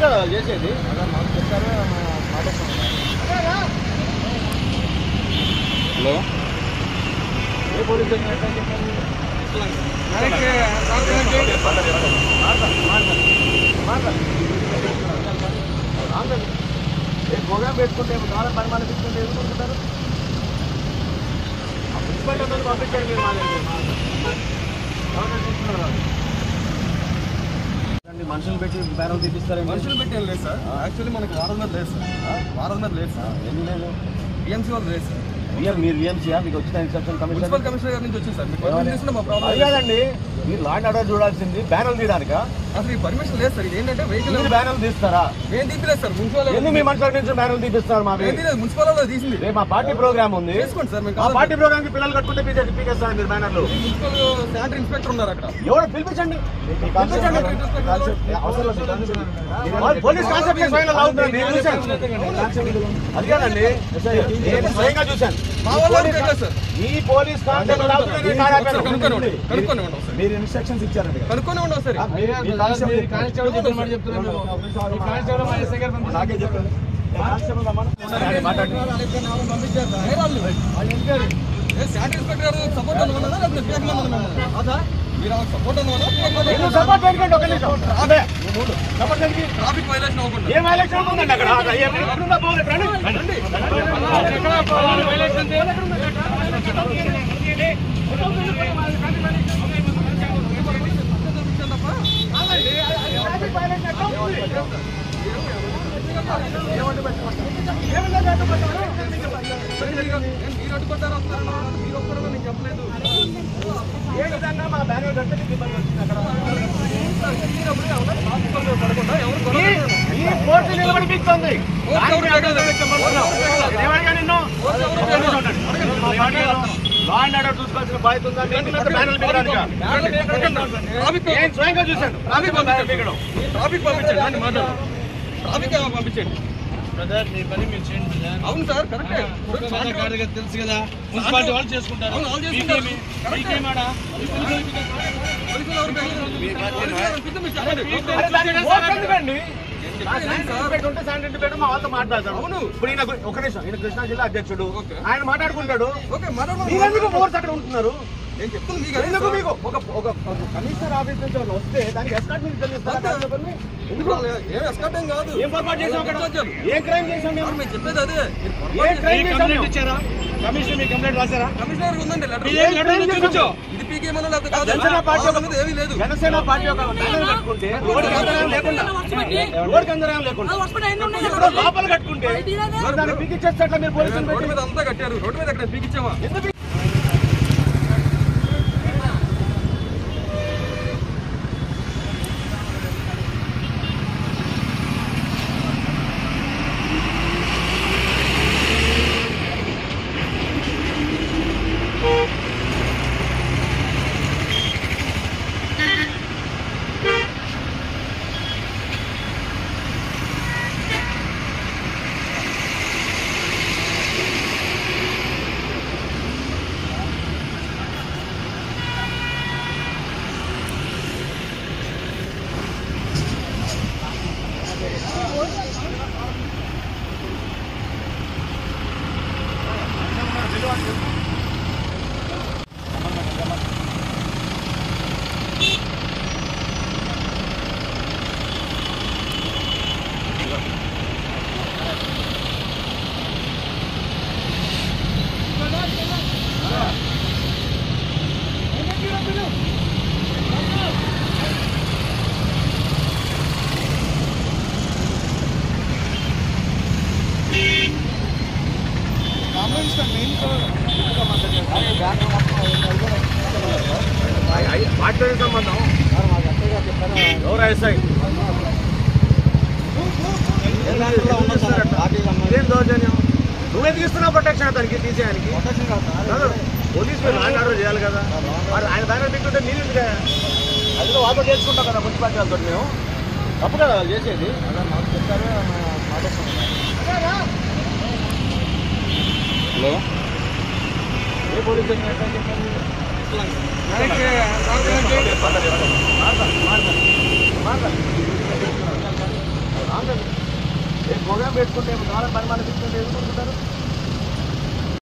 కదా వాళ్ళు చేసేది హలో ఏ పోలీస్ స్టేషన్ ఎట్లా చెప్పండి? ఏ ప్రోగ్రామ్ పెట్టుకుంటే కాలం పని మన పెట్టుకుంటే ఎందుకు ఉంటున్నారు ఆ మున్సిపాలిటీ అందరూ పంపించండి మీరు మా దగ్గరికి. గవర్నమెంట్ చూస్తున్నారు వాళ్ళు. రండి, మనుషులు పెట్టి బేరం తీపిస్తారండి మనుషులు పెట్టేది లేదు సార్ యాక్చువల్లీ మనకి వారం మీద లేదు సార్ వారం మీద లేదు సార్ ఎన్ని లేదు టీఎంసీ వాళ్ళు లేదు సార్ విఎం మీరు విఎంసీయా మీకు వచ్చిన ఇన్స్ట్రక్షన్ కమిషన్ మున్సిపల్ కమిషనర్ గారి నుంచి వచ్చింది సార్ మీకు పర్మిషన్ తీసుకుంటే మా ప్రాబ్లం అది కాదండి మీరు లాండ్ ఆర్డర్ చూడాల్సింది బ్యానర్ తీయడానికా అసలు ఈ పర్మిషన్ లేదు సార్ ఇది ఏంటంటే వెహికల్ మీరు బ్యానర్ తీస్తారా ఏం తీపిలేదు సార్ మున్సిపల్ ఎందుకు మీ మనుషుల నుంచి బ్యానర్ తీపిస్తారు మా ఏం తీయలేదు మున్సిపల్ వాళ్ళు తీసింది రేపు మా పార్టీ ప్రోగ్రామ్ ఉంది చేసుకోండి సార్ మేము ఆ కాదు పార్టీ ప్రోగ్రామ్ కి పిల్లలు కట్టుకుంటే పీకే పీకేస్తారు మీరు బ్యానర్లు మున్సిపల్ శానిటరీ ఇన్స్పెక్టర్ ఉన్నారు అక్కడ ఎవరు పిలిపించండి పిలిపించండి. వాళ్ళు పోలీస్ కాన్సెప్ట్ స్వయంగా లాగుతున్నారు నేను చూశాను అది కాదండి నేను స్వయంగా చూశాను మా వాళ్ళు ఎవరు పెట్టలేదు సార్ ఈ పోలీస్ కాన్సెప్ట్ లాగుతున్నారు నేను ఆడాను. ఒకసారి కనుక్కొని ఉండండి కనుక్కొని ఉండవు సార్ మీరు ఇన్స్ట్రక్షన్స్ ఇచ్చారండి కదా. కనుక్కొని ఉండవు సార్ మీ కానిస్టేబుల్ చెప్తున్నారు. మీ కానిస్టేబుల్ మా ఎస్ఐ గారు పంపించారు. నాకే చెప్పండి కానిస్టేబుల్ రమ్మను. మాట్లాడండి శానిటరీ ఇన్స్పెక్టర్ గారు సపోర్ట్ అనుకున్నారా లేకపోతే ఫేక్ మంది అనుకున్నారా మీరు సపోర్ట్ అనుకున్నారా fake మంది ఎందుకు అనుకున్నారా? సపోర్ట్ చేయకండి ఒక నిమిషం అదే సపోర్ట్ చేయడానికి ట్రాఫిక్ వైలేషన్ అవ్వకుండా ఏం ఎలక్షన్ ఉందండి అక్కడ అక్కడ ఏం ఎక్కడుందా పోలేదు రండి రండి మీరు అడ్డుపడ్డారు వస్తారన్నారు. మీరు ఒక్కరు నేను చెప్పలేదు ఏ విధంగా మా బ్యానర్ కడితే మీకు ఇబ్బంది వచ్చింది అక్కడ ఈ- ఈ కోర్టు నిలబడిపిస్తుంది ఏమడిగా నిన్ను మా పార్టీలో లా అండ్ ఆర్డర్ చూసుకోవాల్సిన బాధ్యత ఉందా మీకు లేకపోతే బ్యానర్లు పెట్టడానికా? ట్రాఫిక్ నేను స్వయంగా చూశాను ట్రాఫిక్ బ్యానర్ పెట్టడం. ట్రాఫిక్ పంపించండి రండి మాట్లాడు ట్రాఫిక్ పంపించండి అవును సార్ కరెక్టే తెలుసు కదా మున్సిపాలిటీ వాళ్ళు చేసుకుంటారు అవును వాళ్ళు చేసుకుంటారు కరెక్టే. పోలీసులు ఎవరు పెట్టలేదు? పోలీసులు ఎవరు పిలిస్తే మీరు చెప్పండి. అరే దానికి ఓటు ఎందుకండి? నా శానిటరీ పెట్టి ఉంటే శానిటరీ పెట్టి మా వాళ్ళతో మాట్లాడతారు అవును. ఇప్పుడు ఈయన గు- ఒక నిమిషం ఈయన కృష్ణా జిల్లా అధ్యక్షుడు ఓకే. ఆయన మాట్లాడుకుంటాడు ఓకే మాట్లాడమని మీరెందుకు ఫోర్స్ అక్కడ ఉంటున్నారు నేను చెప్తాను మీకు అదే ఎందుకు సార్. మీకు ఒక ఒక ఒక కమిషనర్ ఆఫీస్ నుంచి వాళ్ళు వస్తే దానికి ఎస్కాట్ మీకు తెలుస్తారా అంతే. చెప్పండి ఎందుకు ఏం ఎస్కాట్ ఏం కాదు ఏం పొరపాటు చేసాం అక్కడ వచ్చారు. ఏం క్రైమ్ చేసాం మేము సార్, మేము చెప్పేది అదే మీరు ఏం పొరపాటు క్రైమ్ చేసాం మేము? ఇచ్చారా కమిషనర్ మీ కంప్లైంట్ రాశారా కమిషనర్ గారికి ఉందండి లెటర్ ఏం క్రైమ్ చేసాం? ఇది పీకేమనో లేకపోతే కాదు జనసేన పార్టీ వాళ్ళ మీద ఏమీ లేదు జనసేన పార్టీ ఒక బ్యానర్ కట్టుకుంటే రోడ్డుకి అంతరాయం లేకుండా రోడ్డుకి అంతరాయం లేకుండా ఇప్పుడు లోపల కట్టుకుంటే మరి దాన్ని పీకిచ్చేస్తే ఎట్లా మీరు పోలీసులు రోడ్డు పెట్టి మీద అంతా కట్టారు రోడ్డు మీద ఎక్కడ పీకిచ్చామా ఎందుకు వాటితో సంబంధం ఎవరు ఎస్ఐ ఇదేం దౌర్జన్యం నువ్వెందుకు ఇస్తున్నావు ప్రొటెక్షన్ అతనికి తీసేయడానికి కాదు పోలీస్ మీరు లాంగ్ ఆర్డర్ చేయాలి కదా మరి ఆయన బ్యానర్ పెట్టుకుంటే మీరు ఎందుకు అది కూడా వాళ్ళతో చేసుకుంటాం కదా మున్సిపాలిటీ వాళ్ళతో మేము తప్పు కదా వాళ్ళు చేసేది హలో ఏ పోలీస్ స్టేషన్ ఎట్లా చెప్పండి మాట్లాడు, మాట్లాడు. మాట్లాడు. ప్రోగ్రామ్ పెట్టుకుంటే కాలం పని మంది పెట్టుకుంటే ఎందుకు కొనుక్కుంటారు